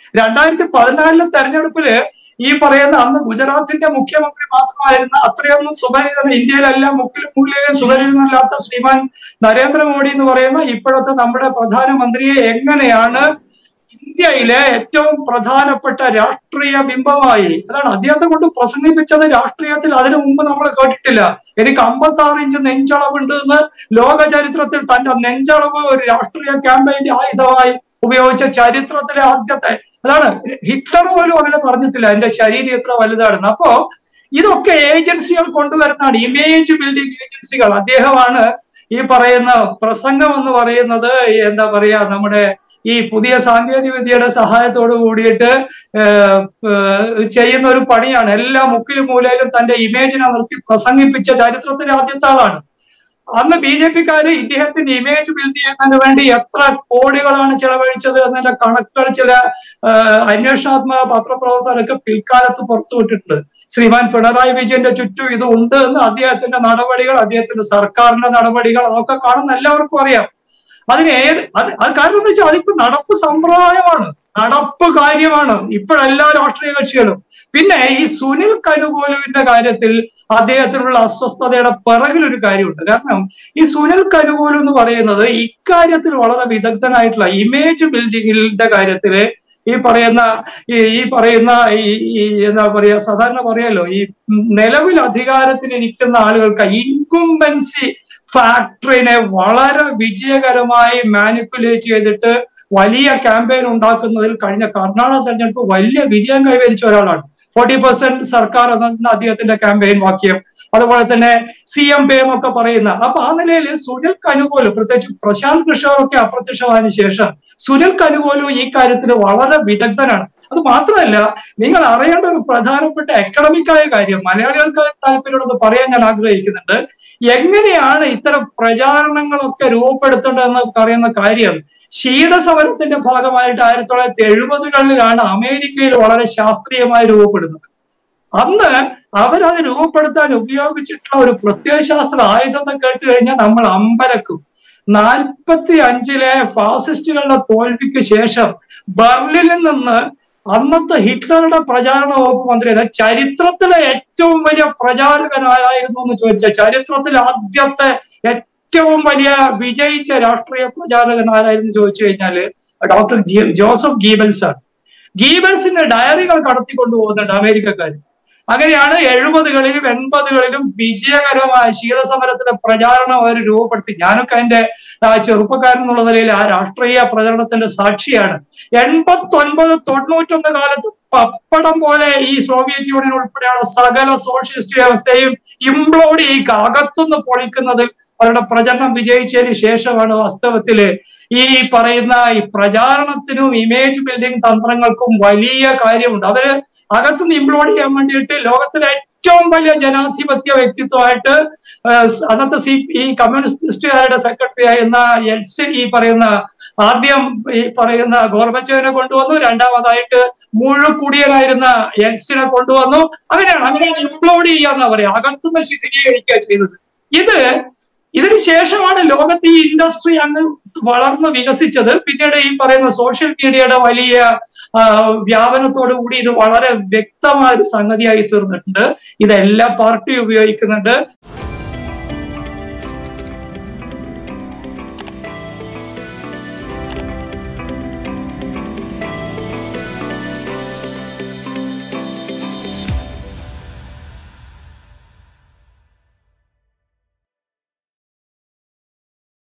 രണ്ടായിരത്തി പതിനാലിലെ തെരഞ്ഞെടുപ്പില് ഈ പറയുന്ന അന്ന് ഗുജറാത്തിന്റെ മുഖ്യമന്ത്രി മാത്രമായിരുന്ന അത്രയൊന്നും സുപരിതന ഇന്ത്യയിലല്ല മുക്കിലും മൂലയിലും സുപരിതനല്ലാത്ത ശ്രീമാൻ നരേന്ദ്രമോദി എന്ന് പറയുന്ന ഇപ്പോഴത്തെ നമ്മുടെ പ്രധാനമന്ത്രിയെ എങ്ങനെയാണ് ഇന്ത്യയിലെ ഏറ്റവും പ്രധാനപ്പെട്ട രാഷ്ട്രീയ ബിംബമായി അതാണ് അദ്ദേഹത്തെ കൊണ്ട് പ്രസംഗിപ്പിച്ചത് രാഷ്ട്രീയത്തിൽ അതിനു മുമ്പ് നമ്മൾ കേട്ടിട്ടില്ല എനിക്ക് അമ്പത്തി ആറ് ഇഞ്ച് നെഞ്ചളവുണ്ട് എന്ന് ലോക ചരിത്രത്തിൽ തന്റെ നെഞ്ചളവ് ഒരു രാഷ്ട്രീയ ക്യാമ്പയിന്റെ ആയുധമായി ഉപയോഗിച്ച ചരിത്രത്തിലെ ആദ്യത്തെ അതാണ് ഹിറ്റ്ലർ പോലും അങ്ങനെ പറഞ്ഞിട്ടില്ല എന്റെ ശരീരം എത്ര വലുതാണെന്ന് അപ്പോ ഇതൊക്കെ ഏജൻസികൾ കൊണ്ടുവരുന്നതാണ് ഇമേജ് ബിൽഡിംഗ് ഏജൻസികൾ അദ്ദേഹമാണ് ഈ പറയുന്ന പ്രസംഗം എന്ന് പറയുന്നത് എന്താ പറയാ നമ്മുടെ ഈ പുതിയ സാങ്കേതിക വിദ്യയുടെ സഹായത്തോട് കൂടിയിട്ട് ഏഹ്, ഏഹ്, ചെയ്യുന്ന ഒരു പണിയാണ് എല്ലാ മുക്കിലും മൂലയിലും തന്റെ ഇമേജിനെ നിർത്തി പ്രസംഗിപ്പിച്ച ചരിത്രത്തിലെ ആദ്യത്തെ ആളാണ് അന്ന് ബി ജെ പിക്കാര് ഇദ്ദേഹത്തിന്റെ ഇമേജ് ബിൽഡ് ചെയ്യുന്നതിന് വേണ്ടി എത്ര കോടികളാണ് ചെലവഴിച്ചത് എന്നതിന്റെ കണക്കുകൾ ചില ഏഹ്, അന്വേഷണാത്മക പത്രപ്രവർത്തകരൊക്കെ പിൽക്കാലത്ത് പുറത്തുവിട്ടിട്ടുണ്ട് ശ്രീമാൻ പിണറായി വിജയന്റെ ചുറ്റും ഇത് ഉണ്ട് എന്ന് അദ്ദേഹത്തിന്റെ നടപടികൾ അദ്ദേഹത്തിന്റെ സർക്കാരിന്റെ നടപടികൾ അതൊക്കെ കാണുന്ന എല്ലാവർക്കും അറിയാം അതിന് ഏത് അത് അത് കാരണം എന്ന് വെച്ചാൽ അതിപ്പോ നടപ്പ് സമ്പ്രദായമാണ് നടപ്പ് കാര്യമാണ് ഇപ്പോഴെല്ലാ രാഷ്ട്രീയ കക്ഷികളും പിന്നെ ഈ സുനിൽ കനുകൂലുവിന്റെ കാര്യത്തിൽ അദ്ദേഹത്തിനുള്ള അസ്വസ്ഥതയുടെ പിറകിലൊരു കാര്യമുണ്ട് കാരണം ഈ സുനിൽ കനുകൂലു എന്ന് പറയുന്നത് ഇക്കാര്യത്തിൽ വളരെ വിദഗ്ധനായിട്ടുള്ള ഇമേജ് ബിൽഡിങ്ങിന്റെ കാര്യത്തില് ഈ പറയുന്ന ഈ ഈ പറയുന്ന ഈ ഈ എന്താ പറയാ സാധാരണ പറയാലോ ഈ നിലവിൽ അധികാരത്തിൽ ഇരിക്കുന്ന ആളുകൾക്ക് ഇൻകുംബൻസി ഫാക്ടറിനെ വളരെ വിജയകരമായി മാനിപ്പുലേറ്റ് ചെയ്തിട്ട് വലിയ ക്യാമ്പയിൻ ഉണ്ടാക്കുന്നതിൽ കഴിഞ്ഞ കർണാടക തെരഞ്ഞെടുപ്പ് വലിയ വിജയം കൈവരിച്ച ഒരാളാണ് ഫോർട്ടി പെർസെന്റ് സർക്കാർ എന്ന അദ്ദേഹത്തിന്റെ ക്യാമ്പയിൻ വാക്യം അതുപോലെ തന്നെ സി എം പി എം ഒക്കെ പറയുന്ന അപ്പൊ ആ നിലയിൽ സുനിൽ കനുകോലും പ്രത്യേകിച്ച് പ്രശാന്ത് കിഷോർ ഒക്കെ അപ്രത്യക്ഷമായതിനു ശേഷം സുനിൽ കനുകോലും ഈ കാര്യത്തിൽ വളരെ വിദഗ്ധനാണ് അത് മാത്രമല്ല നിങ്ങൾ അറിയേണ്ട ഒരു പ്രധാനപ്പെട്ട എക്കണമിക്കായ കാര്യം മലയാളികൾക്ക് താല്പര്യമുള്ളത് പറയാൻ ഞാൻ ആഗ്രഹിക്കുന്നുണ്ട് എങ്ങനെയാണ് ഇത്തരം പ്രചാരണങ്ങളൊക്കെ രൂപപ്പെടുത്തേണ്ടതെന്ന് പറയുന്ന കാര്യം ശീതസമരത്തിന്റെ ഭാഗമായിട്ട് ആയിരത്തി തൊള്ളായിരത്തി എഴുപതുകളിലാണ് അമേരിക്കയിൽ വളരെ ശാസ്ത്രീയമായി രൂപപ്പെടുന്നത് അന്ന് അവരത് രൂപപ്പെടുത്താൻ ഉപയോഗിച്ചിട്ടുള്ള ഒരു പ്രത്യയശാസ്ത്ര ആയുധം എന്ന് കേട്ട് കഴിഞ്ഞാൽ നമ്മൾ അമ്പരക്കും നാൽപ്പത്തി അഞ്ചിലെ ഫാസിസ്റ്റുകളുടെ തോൽവിക്ക് ശേഷം ബെർലിനിൽ നിന്ന് അന്നത്തെ ഹിറ്റ്ലറുടെ പ്രചാരണ വകുപ്പ് മന്ത്രി അതായത് ചരിത്രത്തിലെ ഏറ്റവും വലിയ പ്രചാരകനായിരുന്നു എന്ന് ചോദിച്ചാൽ ചരിത്രത്തിലെ ആദ്യത്തെ ഏറ്റവും വലിയ വിജയിച്ച രാഷ്ട്രീയ പ്രചാരകൻ ആരായിരുന്നു ചോദിച്ചു കഴിഞ്ഞാല് ഡോക്ടർ ജി- ജോസഫ് ഗീബൽസ് ആണ് ഗീബൽസിന്റെ ഡയറികൾ കടത്തിക്കൊണ്ടു പോകുന്നുണ്ട് അമേരിക്കക്കാർ അങ്ങനെയാണ് എഴുപതുകളിലും എൺപതുകളിലും വിജയകരമായ ശീതസമരത്തിന്റെ പ്രചാരണം അവർ രൂപപ്പെടുത്തി ഞാനൊക്കെ അതിന്റെ ആ, ചെറുപ്പക്കാരൻ എന്നുള്ള നിലയിൽ ആ രാഷ്ട്രീയ പ്രചരണത്തിന്റെ സാക്ഷിയാണ് എൺപത്തി ഒൻപത് തൊണ്ണൂറ്റൊന്ന് കാലത്ത് പപ്പടം പോലെ ഈ സോവിയറ്റ് യൂണിയൻ ഉൾപ്പെടെയുള്ള സകല സോഷ്യലിസ്റ്റ് വ്യവസ്ഥയും ഇംപ്ലോഡ് ചെയ്യുക അകത്തുനിന്ന് പൊളിക്കുന്നതിൽ അവരുടെ പ്രചരണം വിജയിച്ചതിന് ശേഷമാണ് വാസ്തവത്തില് ഈ പറയുന്ന ഈ പ്രചാരണത്തിനും ഇമേജ് ബിൽഡിംഗ് തന്ത്രങ്ങൾക്കും വലിയ കാര്യമുണ്ട് അവര് അകത്തുനിന്ന് ഇംപ്ലോഡ് ചെയ്യാൻ വേണ്ടിയിട്ട് ലോകത്തിലെ ഏറ്റവും വലിയ ജനാധിപത്യ വ്യക്തിത്വമായിട്ട് ഏഹ് സ് അന്നത്തെ സി ഈ കമ്മ്യൂണിസ്റ്റുകാരുടെ സെക്രട്ടറി ആയിരുന്ന എൽസിൻ ഈ പറയുന്ന ആദ്യം ഈ പറയുന്ന ഗോർബച്ചോവിനെ കൊണ്ടുവന്നു രണ്ടാമതായിട്ട് മുഴുക്കുടിയനായിരുന്ന എൽസിനെ കൊണ്ടുവന്നു അങ്ങനെയാണ് അങ്ങനെയാണ് ഇംപ്ലോഡ് ചെയ്യാന്ന് പറയാ അകത്തുനിന്ന് ശിഥിലീകരിക്കുക ചെയ്തത് ഇത് ഇതിന് ശേഷമാണ് ലോകത്ത് ഈ ഇൻഡസ്ട്രി അങ്ങ് വളർന്ന് വികസിച്ചത് പിന്നീട് ഈ പറയുന്ന സോഷ്യൽ മീഡിയയുടെ വലിയ ആ, വ്യാപനത്തോടു കൂടി ഇത് വളരെ വ്യക്തമായ ഒരു സംഗതിയായി തീർന്നിട്ടുണ്ട് ഇതെല്ലാ പാർട്ടി ഉപയോഗിക്കുന്നുണ്ട്